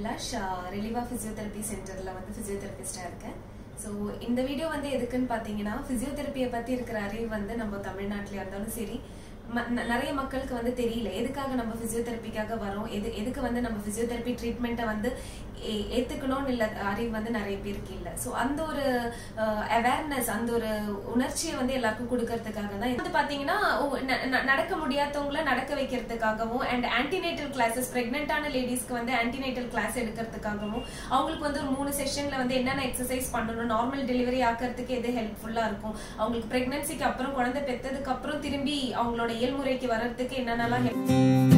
Abhilash ரிலிவா physiotherapy சென்டர்ல வந்து பிசியோதெரபிஸ்டா இருக்கேன் ஸோ இந்த வீடியோ வந்து எதுக்குன்னு பார்த்தீங்கன்னா பிசியோதெரப்பியை பத்தி இருக்கிற அறிவு வந்து நம்ம தமிழ்நாட்டில இருந்தாலும் சரி ம- ந- நிறைய மக்களுக்கு வந்து தெரியல எதுக்காக நம்ம பிசியோதெரப்பிக்காக வரோம் எது எதுக்கு வந்து நம்ம பிசியோதெரப்பி ட்ரீட்மெண்ட்டை வந்து ஏ- ஏத்துக்கணும்னு இல்ல அறிவு வந்து நிறைய பேருக்கு இல்ல ஸோ அந்த ஒரு அவேர்னஸ் அந்த ஒரு உணர்ச்சியை வந்து எல்லாருக்கும் கொடுக்கறதுக்காக தான் இது வந்து பாத்தீங்கன்னா ஒ- ந- ந- நடக்க முடியாதவங்கள நடக்க வைக்கிறதுக்காகவும் அண்ட் ஆன்டினேட்டல் கிளாஸஸ் பிரெக்னென்டான லேடிஸ்க்கு வந்து ஆன்டினேட்டல் கிளாஸ் எடுக்கிறதுக்காகவும் அவங்களுக்கு வந்து ஒரு மூணு செஷன்ல வந்து என்னென்ன எக்ஸசைஸ் பண்ணணும் நார்மல் டெலிவரி ஆக்கிறதுக்கு எது ஹெல்ப்ஃபுல்லா இருக்கும் அவங்களுக்கு பிரெக்னன்சிக்கு அப்புறம் குழந்தை பெத்ததுக்கு அப்புறம் திரும்பி அவங்களோட இயல்முறைக்கு வர்றதுக்கு என்னென்னலாம் help